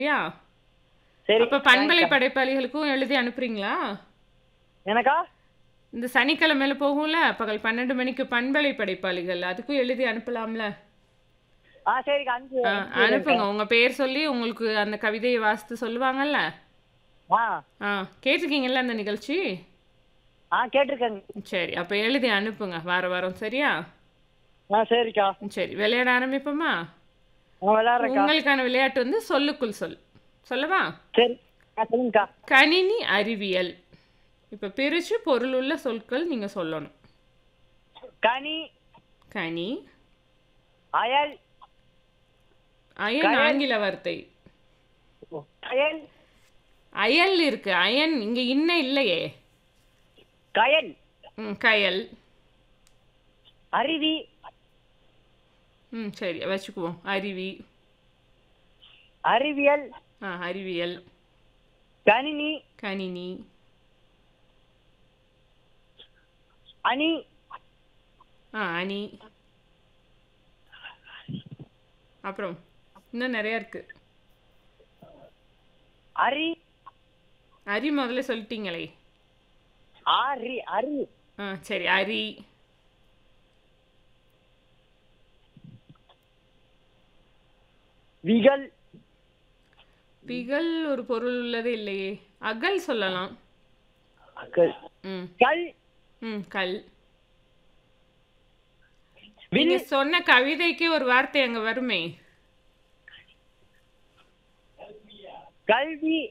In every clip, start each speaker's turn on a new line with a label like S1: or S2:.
S1: சரியா
S2: சரி
S1: அப்ப பண்பலை படைப்பாளிகளுக்கும் எழுதி அனுப்புறீங்களா
S2: எனக்கா
S1: இந்த சனிக்கிழமையில போகும்ல பகல் பன்னெண்டு மணிக்கு பண்பலை படைப்பாளிகள் அதுக்கும் எழுதி அனுப்பலாம்ல
S2: ஆ சரிக்கா அனுப்பி
S1: ஆ, அனுப்புங்க உங்க பேர் சொல்லி உங்களுக்கு அந்த கவிதையை வாசித்து சொல்லுவாங்கல்ல
S2: ஆ
S1: ஆ கேட்டிருக்கீங்கல்ல அந்த நிகழ்ச்சி
S2: ஆ கேட்டிருக்கேங்க
S1: சரி அப்போ எழுதி அனுப்புங்க வார வாரம் சரியா
S2: ஆ சரிக்கா
S1: சரி விளையாட ஆரம்பிப்போமா
S2: நான் விளையாடுறேக்கா
S1: உங்களுக்கான விளையாட்டு வந்து சொல்லுக்குள் சொல் சொல்லவா
S2: சரி ஆ சொல்லுங்கக்கா
S1: கணினி அறிவியல் இப்போ பிரித்து பொருளுள்ள சொற்கள் நீங்கள் சொல்லணும்
S2: கனி
S1: கனி
S2: அயல்
S1: அயன்
S2: கயல்.
S1: ஆங்கில வார்த்தை
S2: கயல்
S1: அயல் இருக்கு அயன் இங்கே இன்ன இல்லையே
S2: கயல்
S1: ம் கயல்
S2: அருவி
S1: ம் சரி வச்சுக்குவோம் அருவி
S2: அறிவியல்
S1: ஆ அறிவியல்
S2: கணினி
S1: கணினி
S2: அணி
S1: ஆ அணி அப்புறம் இன்னும் நிறையா இருக்கு
S2: அரி
S1: அரி முதல்ல சொல்லிட்டீங்களே
S2: ஆரி அரி
S1: ஆ சரி அரி
S2: விகல்
S1: பிகல் ஒரு பொருள் உள்ளது இல்லையே அகல் சொல்லலாம்
S2: அகல்
S1: ம்
S2: கல்
S1: ம் கல்
S2: வில்
S1: நீங்க சொன்ன கவிதைக்கு ஒரு வார்த்தை அங்க வருமே
S2: கல்வி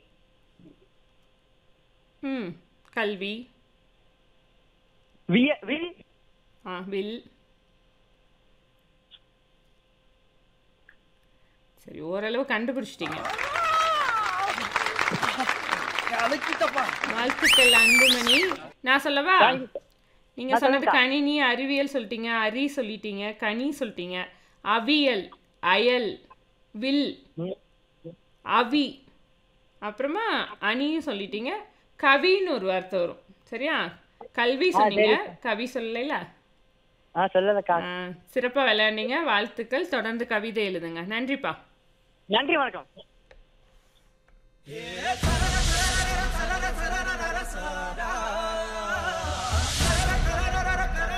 S1: ம் கல்வி
S2: விய வில்
S1: ஆ வில் சரி ஓரளவு கண்டுபிடிச்சிட்டீங்க வாழ்த்துக்கள் அன்புமணி நான் சொல்லவா நீங்க சொன்னது கணினி அறிவியல் சொல்லிட்டீங்க அரி சொல்லிட்டீங்க கனி சொல்லிட்டீங்க அவியல் அயல் வில் அவி அப்புறமா அணியும் சொல்லிட்டீங்க கவின்னு ஒரு வார்த்தை வரும் சரியா கல்வி சொன்னீங்க கவி சொல்லல
S2: ஆ சொல்லலக்கா
S1: சிறப்பாக விளையாண்டீங்க வாழ்த்துக்கள் தொடர்ந்து கவிதை எழுதுங்க நன்றிப்பா
S2: நன்றி வணக்கம்
S3: சரர சரர சரர சரர